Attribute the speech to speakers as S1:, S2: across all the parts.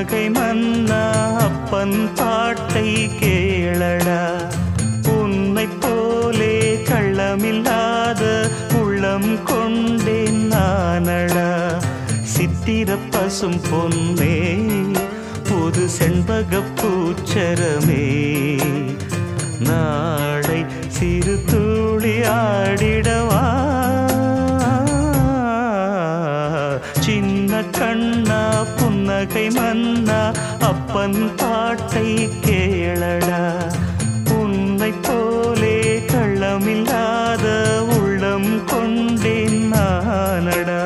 S1: புன்னகை மன்னா அப்பன் பாட்டை கேளடா உன்னை போலே கள்ளமில்லாத உள்ளம் கொண்டேன் நானடா சித்திர பசும் பொன்னே புது செண்பக பூச்சரமே நாளை சிறு துளி ஆடிடவா சின்ன கண்ணா புன்னகை மன்னா அப்பன் பாட்டை கேளடா உன்னை போலே கள்ளமில்லாத உள்ளம் கொண்டேன் நானடா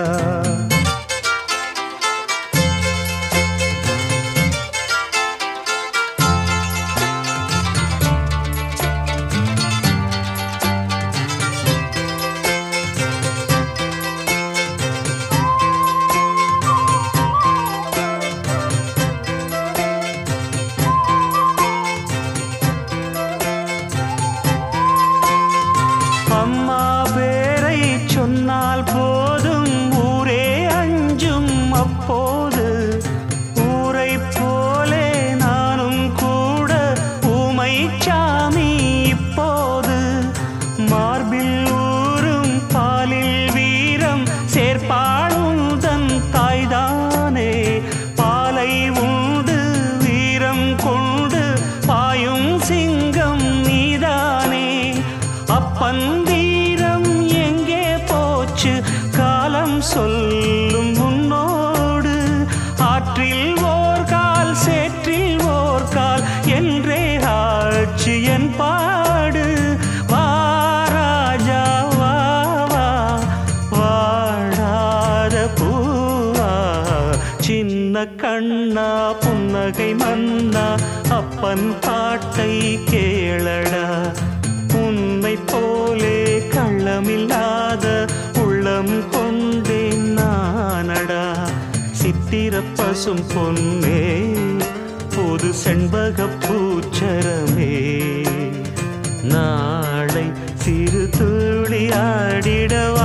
S1: அம்மா பேரை சொன்னால் போதும் ஊரே அஞ்சும் அப்போது ஊரை போலே நானும் கூட ஊமை சாமி இப்போது மார்பில் ஊரும் பாலில் வீரம் சேர்ப்பாளும் தன் தாய்தானே பாலை உண்டு வீரம் கொண்டு பாயும் சிங்கம் நீதானே அப்பன் வீரம் எங்கே போச்சு காலம் சொல்லும் உன்னோடு ஆற்றில் ஓர் கால் சேற்றில் ஓர் கால் என்றே ஆட்சி என் பாடு வா ராஜா வா வா வாழாத பூவா சின்ன கண்ணா புன்னகை மன்னா அப்பன் பாட்டை கேளடா உன்னை போலே கள்ளமில்லாத உள்ளம் கொண்டேன் நானடா சித்திர பசும் பொன்னே புது செண்பக பூச்சரமே நாளை சிறு துளி ஆடிடவா